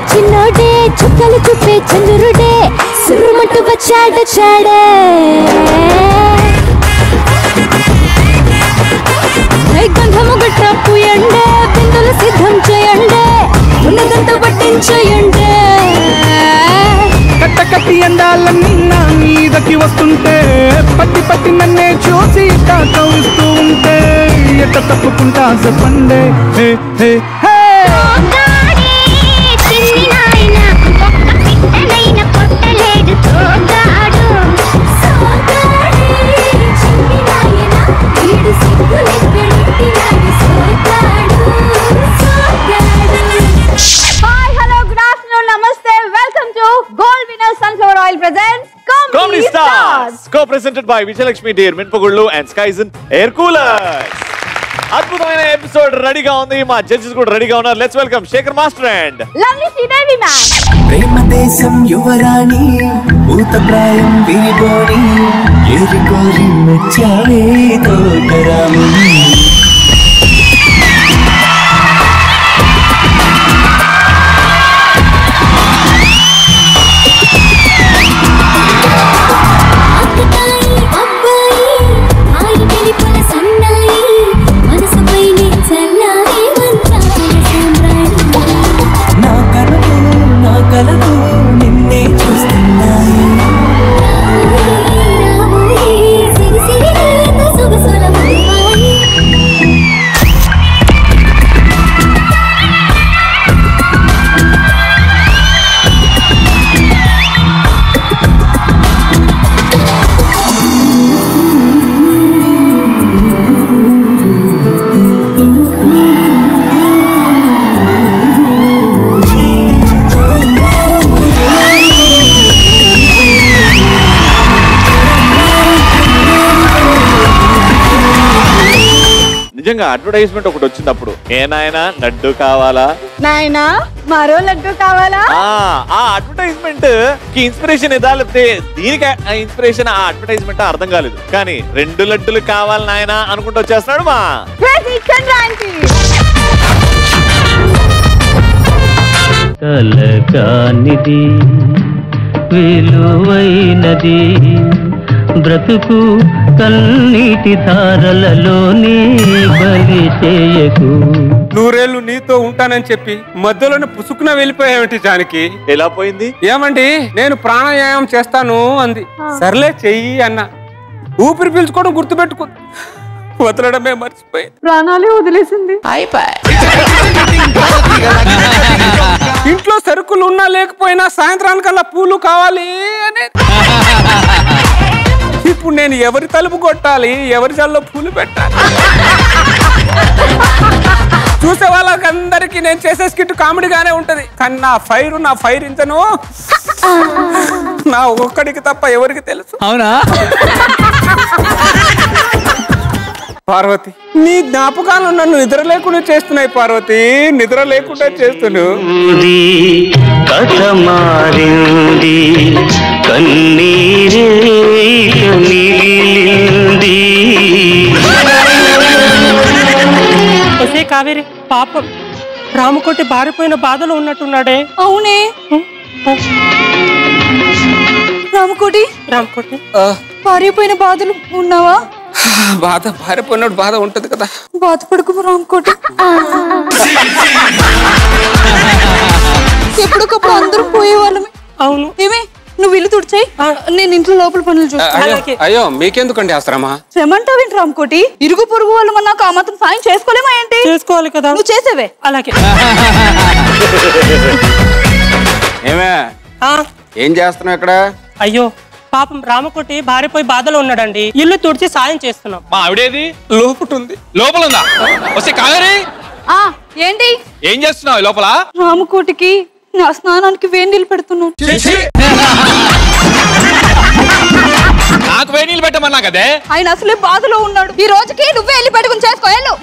చిన్నోడే చుక్కలు చూపే చంద్రుడే సురుమంటూ వచ్చాడొచ్చాడే హే గంధము గట్ట పూయండే బిందులు సిద్ధం చేయండే ఉన్నదంతా పట్టించేయండే కట్ట కట్టి అందాలన్నీ నా మీదకి వస్తుంటే పట్టి పట్టి నన్నే చూసి కౌరిస్తూ ఉంటే ఎట్ట తప్పుకుంటా చెప్పండే హే హే హే తోగాడే చిన్ని నాయన ఒక్క పిట్టనైన కొట్టలేడు తోగాడు సోగాడే చిన్ని నాయన వీడు సిగ్గులెక్కడెత్తినాడు సోగాడు సోగాడు హాయ్ హలో గుడ్ ఆఫ్టర్నూన్ నమస్తే welcome to gold winner sunflower oil presents Comedy comedy Stars, stars co-presented by Vijayalakshmi Deer, Minpagullu and Skyzen Air Coolers. అద్భుతమైన ఎపిసోడ్ రెడీగా ఉంది మా జడ్జెస్ కూడా రెడీగా ఉన్నారు let's welcome Shekhar master and lovely Sridevi ma'am ప్రేమ దేశం యువరాణి భూత ప్రాయం విరిబోని ఎరుకోరి వచ్చావే తోటరాముని అక్కతాయి అబ్బాయి హాయి వెలిపల సన్నాయి మనసుపైనే చల్లారి మంచాల సాంబ్రాణి నా కలలు నా కలలు నిన్నే చూస్తున్నాయి రాబోయే సిరి సిరి నీతో సొగసుల మధువాయి నిజంగా అడ్వర్టైజ్మెంట్ ఒకటి వచ్చింది అప్పుడు ఏ నాయనా లడ్డు కావాలా నాయనా మరో లడ్డు కావాలా ఆ ఆ అడ్వర్టైజ్మెంట్ కి ఇన్స్పిరేషన్ ఇదా లేకపోతే దీనికి ఆ ఇన్స్పిరేషన్ ఆ అడ్వర్టైజ్మెంట్ అర్థం కాలేదు కానీ రెండు లడ్డులు కావాలి నాయనా అనుకుంటూ వచ్చేస్తున్నాడు మా క్రేజీ చంద్రాంటి కలకానిది విలువైనది బ్రతుకు కన్నీటి ధారలలోనే బలి చేయకు నూరేళ్లు నీతో ఉంటానని చెప్పి మధ్యలోనే పుసుకున వెళ్ళిపోయావేంటి జానకి ఎలా పోయింది ఏమండి నేను ప్రాణాయామం చేస్తాను అంది సర్లే చెయ్యి అన్న ఊపిరి పీల్చుకోవడం గుర్తుపెట్టుకో వదలడమే మర్చిపోయి ప్రాణాలే వదిలేసింది ఇంట్లో సరుకులు ఉన్నా లేకపోయినా సాయంత్రానికల్లా పూలు కావాలి అని ఇప్పుడు నేను ఎవరి తలుపు కొట్టాలి ఎవరి జల్లో పూలు పెట్టాలి చూసే వాళ్ళకందరికి నేను చేసే స్కిట్ కామెడీగానే ఉంటది కానీ నా ఫైర్ నా ఫైర్ ఇంతను నా ఒక్కడికి తప్ప ఎవరికి తెలుసు అవునా పార్వతి నీ జ్ఞాపకాలు నన్ను నిద్ర లేకుండా చేస్తున్నాయి పార్వతి నిద్ర లేకుండా చేస్తున్నావు ఊది కథ మారింది కన్నీరే ఇక మిగిలింది ఒసే కావేరి పాపం రామకోటి బారిపోయిన బాధలో ఉన్నట్టున్నాడే అవునే రామకోటి రామకోటి పారిపోయిన బాధలు ఉన్నావా బాధ పారిపోయినప్పుడు బాధ ఉంటది కదా బాధపడుకు రామకోటి ఎప్పటికప్పుడు అందరం పోయేవాళ్ళమే అవును ఏమే నువ్వు ఇల్లు తుడిచాయి నేను ఇంట్లో లోపల పనులు చూస్తాను అయ్యో అలాగే. అయ్యో మీకెందుకండి ఆ శ్రమ శ్రమంటావేంటి రామకోటి ఇరుగు పొరుగు వాళ్ళు మన నాకు ఆ మాత్రం సాయం చేసుకోలేమా ఏంటి చేసుకోవాలి కదా నువ్వు చేసేవే అలాగే ఏమే ఆ, ఏం చేస్తున్నావు ఇక్కడ అయ్యో పాపం రామకోటి బారిపోయి బాధలో ఉన్నాడండి ఇల్లు తుడిచి సాయం చేస్తున్నాం మా ఆవిడేది లోపుటుంది లోపల ఉందా వస్తే కావేరి ఆ ఏంటి ఏం చేస్తున్నావు లోపల రామకోటికి నా స్నానానికి వేడి నీళ్ళు పెడుతున్నాను నాకు వేడి నీళ్ళు పెట్టమన్నా కదే ఆయన అసలే బాధలో ఉన్నాడు ఈ రోజుకి నువ్వే వెళ్ళి పెట్టుకుని చేసుకో వెళ్ళు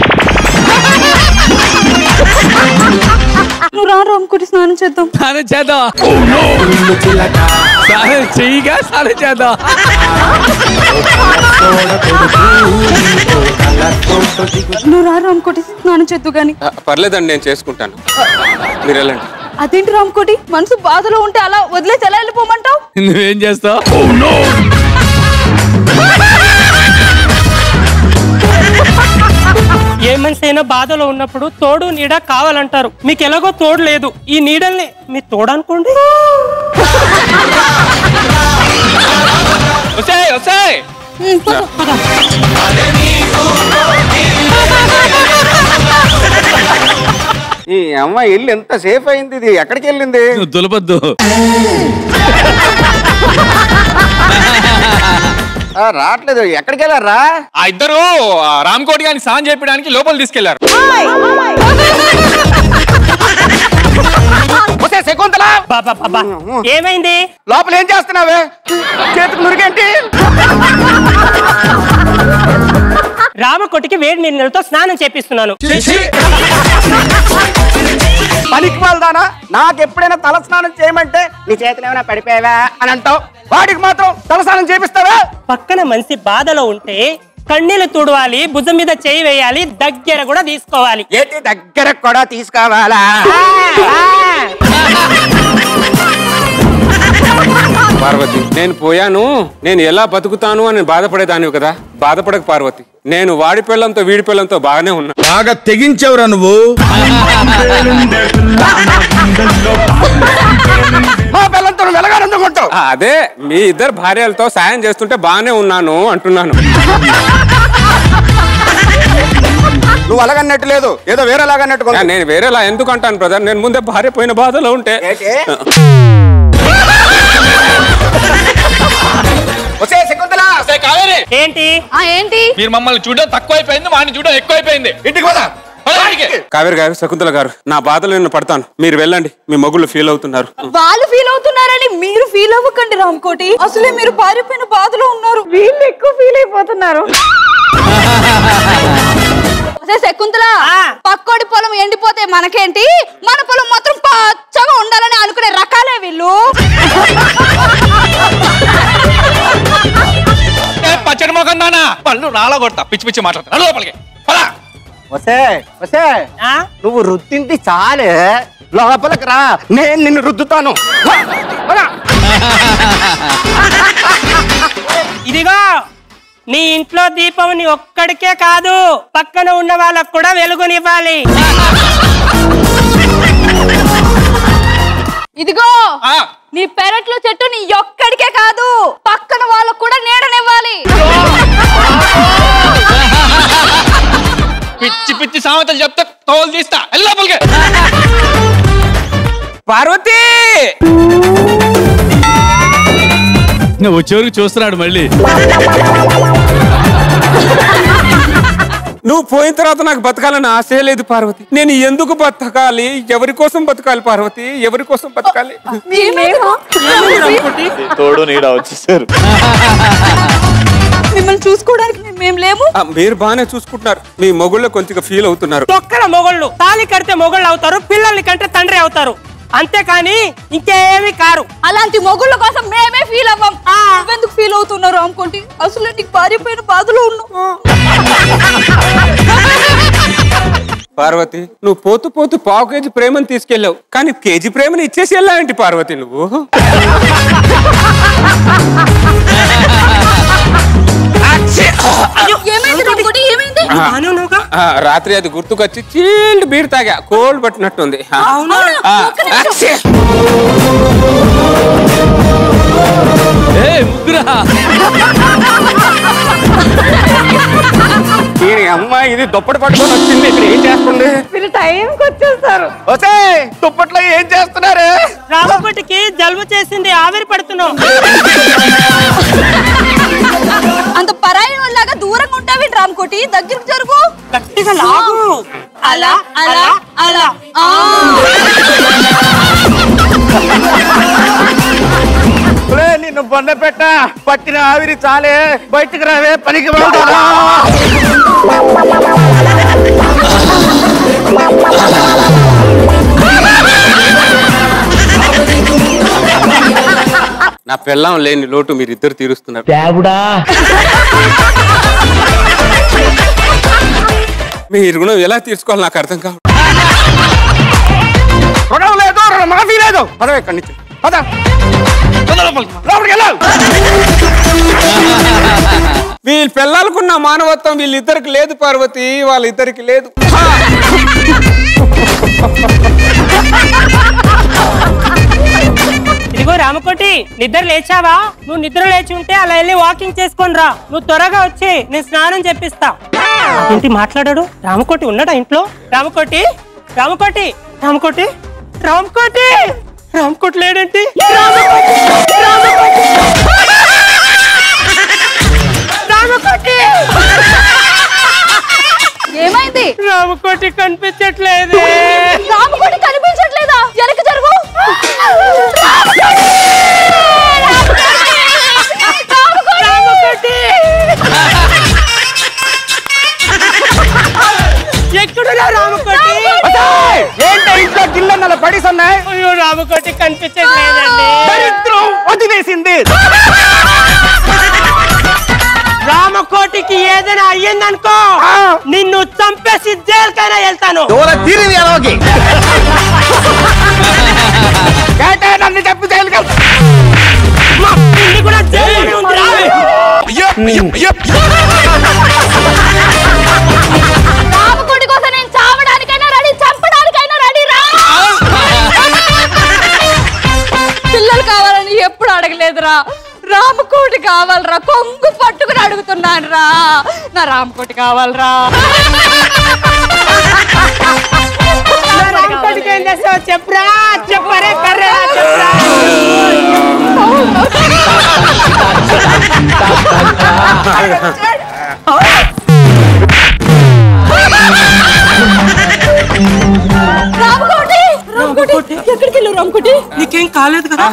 నువ్వు రా రామకోటి స్నానం చేద్దాం స్నానం చేద్దాం స్నానం చెయ్యిగా స్నానం చేద్దాం నువ్వు రా రామకోటి స్నానం చేద్దు గాని ఆ, పర్లేదండి నేను చేసుకుంటాను మీరు వెళ్ళండి అదేంటి రామ్కోటి మనసు బాధలో ఉంటే అలా వదిలేసి ఎలా వెళ్ళిపోమంటావు నువ్వేం చేస్తావు ఏ మనిషి అయినా బాధలో ఉన్నప్పుడు తోడు నీడ కావాలంటారు మీకు ఎలాగో తోడు లేదు ఈ నీడల్ని మీ తోడు అనుకోండి వస్తాయి వస్తాయి ఈ అమ్మ ఇల్లు ఎంత సేఫ్ అయింది ఇది ఎక్కడికి వెళ్ళింది నువ్వు దులపద్దు ఆ, రావట్లేదు ఎక్కడికి వెళ్ళారా ఆ ఇద్దరు ఆ రామ్కోటి గారిని స్నానం చేయించడానికి లోపల తీసుకెళ్లారు వస్తే శకుంతల బాబా బాబా ఏమైంది లోపల ఏం చేస్తున్నావే చేతికి నురిగేంటి రామకోటికి వేడి నీళ్ళతో స్నానం చేపిస్తున్నాను పనికి వెళ్దానా నాకు ఎప్పుడైనా తల స్నానం చేయమంటే నీ చేతులు ఏమైనా పడిపోయావా అని అంటావు వాడికి మాత్రం తల స్నానం చేపిస్తావా పక్కన మనిషి బాధలో ఉంటే కన్నీళ్లు తుడవాలి భుజం మీద చేయి వేయాలి దగ్గర కూడా తీసుకోవాలి ఏంటి దగ్గర కూడా తీసుకోవాలా పార్వతి నేను పోయాను నేను ఎలా బతుకుతాను అని బాధపడేదానివి కదా బాధపడక పార్వతి నేను వాడి పిల్లంతో వీడి పిల్లంతో బాగానే ఉన్నా బాగా తెగించవురా నువ్వు మా పిల్లలతో నువ్వు వెలగాలనుకుంటావు ఆ, అదే మీ ఇద్దరు భార్యలతో సాయం చేస్తుంటే బాగానే ఉన్నాను అంటున్నాను నువ్వు అలాగన్నట్టు లేదు ఏదో వేరేలాగన్నట్టు ఆ, నేను వేరేలా ఎందుకు అంటాను బ్రదర్ నేను ముందే భార్య పోయిన బాధలో ఉంటే వచ్చే శకుంతల వస్తాయి కావేరి ఏంటి ఆ ఏంటి మీరు మమ్మల్ని చూడడం తక్కువ అయిపోయింది వాడిని చూడడం ఎక్కువ అయిపోయింది ఇంటికి పోదా పద ఇంటికి. కావేరి గారు శకుంతల గారు నా బాధలు నేను పడతాను మీరు వెళ్ళండి మీ మొగుళ్ళు ఫీల్ అవుతున్నారు వాళ్ళు ఫీల్ అవుతున్నారని మీరు ఫీల్ అవ్వకండి రామ్కోటి అసలే మీరు పారిపోయిన బాధలో ఉన్నారు వీళ్ళు ఎక్కువ ఫీల్ అయిపోతున్నారు అసలు శకుంతల ఆ. పక్కోడి పొలం ఎండిపోతే మనకేంటి మన పొలం మాత్రం పచ్చగా ఉండాలని అనుకునే రకాలే వీళ్ళు ఏ, పచ్చడి మొఖం దానా పళ్ళు నాలో కొడతా పిచ్చి పిచ్చి మాట్లాడతా లోపలికి పద. వసే వసే ఆ? నువ్వు రుద్దింది చాలే లోపలికి రా నేను నిన్ను రుద్దుతాను పద. ఇదిగో నీ ఇంట్లో దీపం నీ ఒక్కడికే కాదు పక్కన ఉన్న వాళ్ళకు కూడా వెలుగునివ్వాలి ఇదిగో ఆ, నీ పెరట్లో చెట్టు నీ ఒక్కడికే కాదు పక్కన వాళ్ళకు కూడా నీడనివ్వాలి పిచ్చి పిచ్చి సామెతలు చెప్తే తోలు తీస్తా వెళ్ళి లోపలికి పార్వతి వచ్చేవరకు చూస్తున్నాడు మళ్ళీ నువ్వు పోయిన తర్వాత నాకు బతకాలని ఆశే లేదు పార్వతి నేను ఎందుకు బతకాలి ఎవరి కోసం బతకాలి పార్వతి ఎవరి కోసం బతకాలి తోడు నీడ వచ్చేసారు మిమ్మల్ని చూసుకోవడానికి మేము లేము ఆ, మీరు బాగానే చూసుకుంటున్నారు మీ మొగుళ్ళో కొంచెం ఫీల్ అవుతున్నారు తొక్కల మొగళ్ళు తాళి కడితే మొగళ్ళు అవుతారు పిల్లల్ని కంటే తండ్రి అవుతారు అంతేకాని ఇంకేమి కారు అలాంటి మొగుళ్ళ కోసం మేమే ఫీల్ అవ్వం నువ్వెందుకు ఫీల్ అవుతున్నారు అనుకోండి అసలు నీకు పారిపోయిన బాధలో ఉన్నావు పార్వతి నువ్వు పోతూ పోతూ పావు కేజీ ప్రేమను తీసుకెళ్ళావు కానీ కేజీ ప్రేమను ఇచ్చేసి వెళ్ళావేంటి పార్వతి నువ్వు ఏమైంది రామ్కోటి ఏమైంది బానే ఉన్నావుగా? ఆ, రాత్రి అది గుర్తుకొచ్చి చీల్డ్ బీర్ తాగా కోల్డ్ పట్టినట్టుంది ఆ. అవునా ఆ, ఒక్క నిమిషం. అచ్చే. ఏ ముగ్గురా దీని అమ్మ ఇది దుప్పటి పట్టుకొని వచ్చింది ఇక్కడ ఏం చేస్తుంది మీరు టైంకి వచ్చేస్తారు వసే దుప్పట్లో ఏం చేస్తున్నారు రామకోటికి జలుబు చేసింది ఆవిరి పడుతున్నావు అంత పరాయి వాళ్ళలాగా దూరంగా ఉంటావి రామ్కోటి దగ్గరికి జరుగు గట్టిగా లాగు అలా అలా అలా ఆ. ఒరే, నిన్ను బొంద పెట్ట పట్టిన ఆవిరి చాలే బయటికి రావే పనికి వెళ్తావా? నా పెళ్ళం లేని లోటు మీరు ఇద్దరు తీరుస్తున్నారు మీ రుణం ఎలా తీర్చుకోవాలి నాకు అర్థం కాదు రుణం లేదు ఎవరు మాఫీ లేదు పదవి ఇక్కడి నుంచి పద లోపలికి వెళ్ళు వీళ్ళ పిల్లలకున్న మానవత్వం వీళ్ళిద్దరికి లేదు పార్వతి వాళ్ళిద్దరికి లేదు ఇదిగో రామకోటి నిద్ర లేచావా నువ్వు నిద్ర లేచి ఉంటే అలా వెళ్ళి వాకింగ్ చేసుకొని రా నువ్వు త్వరగా వచ్చి నేను స్నానం చెప్పిస్తా ఏంటి మాట్లాడాడు రామకోటి ఉన్నాడా ఇంట్లో రామకోటి రామకోటి రామకోటి రామకోటి రామకోటి లేడేంటి రామకోటి రామకోటి రామకోటి ఏమైంది రామకోటి కనిపించట్లేదు రామకోటి కనిపించట్లేదా వెనక్కి జరుగు రామకోటి ఎక్కడున్నా రామకోటి ఏంటి ఇంట్లో గిల్లెన్నల పడిసి ఉన్నాయి అయ్యో రామకోటి కనిపించట్లేదండి దరిద్రం వదిలేసింది రామకోటికి ఏదైనా అయ్యిందనుకో నిన్ను చంపేసి జైలుకైనా వెళ్తాను దూర తీరింది ఎలాగి కేటే నన్ను చెప్పి జైలుకి మా పిల్లి కూడా జైలులోనే ఉందిరా. రామకోటి కోసం నేను చావడానికైనా రెడీ చంపడానికైనా రెడీ రా పిల్లలు కావాలని ఎప్పుడు అడగలేదురా రామకోటి కావాలరా కొంగు పట్టుకుని అడుగుతున్నాను రా నా రామకోటి కావాలరా నా రామకోటికి ఏం చేస్తావో చెప్పురా చెప్పరే కర్రే చెప్పురా రామకోటి రామకోటి ఎక్కడికి వెళ్ళు రామకోటి నీకేం కాలేదు కదా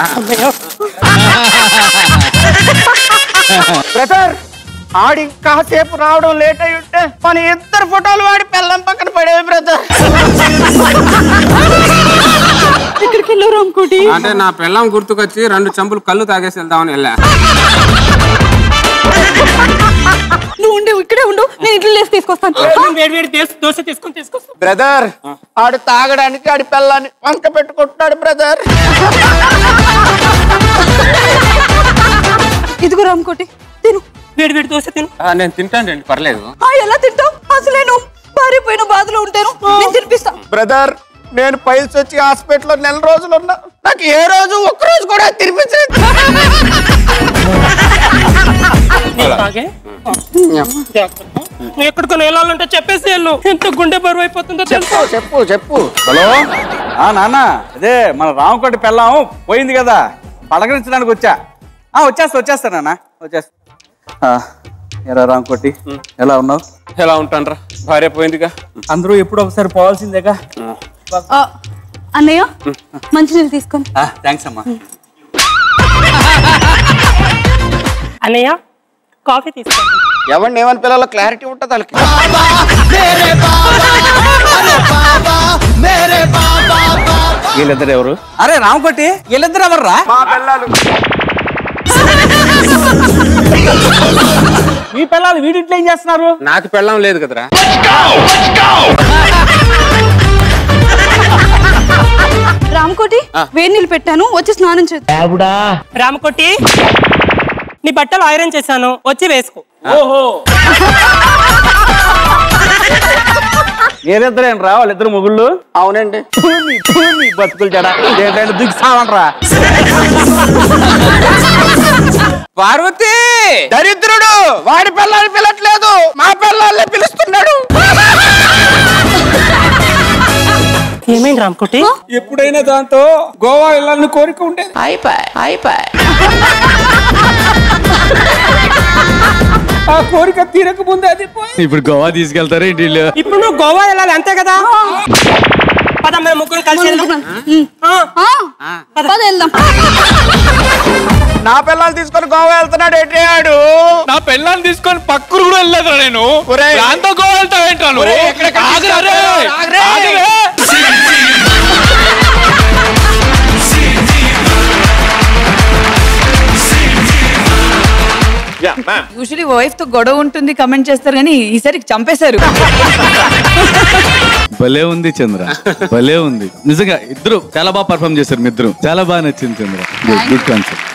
బ్రదర్ ఆడి కాసేపు రావడం లేట్ అయి ఉంటే మన ఇద్దరు ఫోటోలు వాడి పెళ్ళం పక్కన పడేవి బ్రదర్ ఎక్కడికి వెళ్ళు రామకోటి అంటే నా పిల్లం గుర్తుకొచ్చి రెండు చంపులు కళ్ళు తాగేసి వెళ్దామని వెళ్ళా నువ్వు ఉండి ఇక్కడే ఉండు నేను ఇడ్లీ లేసి తీసుకొస్తాను వేడి వేడి దోశ- దోశ తీసుకొని తీసుకొస్తా బ్రదర్ ఆడు తాగడానికి ఆడి పిల్లాన్ని వంక పెట్టుకుంటున్నాడు బ్రదర్ ఇదిగో రామకోటి తిను వేడి వేడి దోశ తిను ఆ, నేను తింటానండి పర్లేదు ఆ, ఎలా తింటావు అసలే నువ్వు పారిపోయిన బాధలో ఉంటాను నేను తినిపిస్తా బ్రదర్ నేను పైల్స్ వచ్చి హాస్పిటల్లో నెల రోజులు ఉన్నా నాకు ఏ రోజు ఒక్క రోజు కూడా తినిపించలేదు తాగే నువ్వు ఎక్కడికో వెళ్ళాలంటే చెప్పేసి వెళ్ళు ఎంత గుండె బరువు అయిపోతుందో తెలుసు చెప్పు చెప్పు హలో ఆ నాన్న అదే మన రామకోటి పెళ్ళాం పోయింది కదా పలకరించడానికి వచ్చా ఆ వచ్చేస్తా వచ్చేస్తా నాన్న వచ్చేస్తా ఆ, ఎరా రామకోటి ఎలా ఉన్నావు ఎలా ఉంటానరా భార్య పోయిందిగా అందరూ ఎప్పుడు ఒకసారి పోవాల్సిందేగా ఆ, అన్నయ్య మంచినీళ్ళు తీసుకొని థ్యాంక్స్ అమ్మా అన్నయ్య కాఫీ తీసుకోండి ఎవరిని ఏమని పిల్లల క్లారిటీ ఉంటుంది వాళ్ళకి వీళ్ళిద్దరు ఎవరు అరే రామకోటి వీళ్ళిద్దరు ఎవర్రా మా పిల్లలు మీ పిల్లలు వీడింట్లో ఏం చేస్తున్నారు నాకు పెళ్ళం లేదు కదరా రామకోటి వేడి నీళ్ళు పెట్టాను వచ్చి స్నానం చేద్దాం రామకోటి నీ బట్టలు ఐరన్ చేశాను వచ్చి వేసుకో ఓహో మీరిద్దరేం రా వాళ్ళిద్దరు మొగుళ్ళు అవునండి నీ తూ, నీ బతుకులు జడ ఏంటంటే దిగి సావంట్రా పార్వతి దరిద్రుడు వాడి పిల్లల్ని పిలట్లేదు మా పిల్లల్ని పిలుస్తున్నాడు ఏమైంది రామకోటి ఎప్పుడైనా దాంతో గోవా వెళ్ళాలని కోరిక ఉండేది ఆ కోరిక తీరక ముందే అది పోయింది. ఇప్పుడు గోవా తీసుకెళ్తారా ఇంటి ఇప్పుడు నువ్వు గోవా వెళ్ళాలి అంతే కదా పద మేము ముగ్గురు కలిసి వెళ్దాం. ఆ, ఆ, పద వెళ్దాం నా పిల్లలు తీసుకొని గోవా వెళ్తున్నాడు ఏంటి ఆడు నా పెళ్ళాన్ని తీసుకొని పక్కరు కూడా వెళ్ళలేదురా నేను ఒరేయ్. దాంతో గోవా వెళ్తావేంట్రా నువ్వు ఒరేయ్, ఎక్కడ ఆగురా రే. ఆగురే. ఆగురే. యా యూజువలీ వైఫ్ తో గొడవ ఉంటుంది కమెంట్ చేస్తారు కానీ ఈసారి చంపేశారు భలే ఉంది చంద్ర భలే ఉంది నిజంగా ఇద్దరు చాలా బాగా పర్ఫామ్ చేశారు మీ ఇద్దరు చాలా బాగా నచ్చింది చంద్ర గుడ్ కాన్సెప్ట్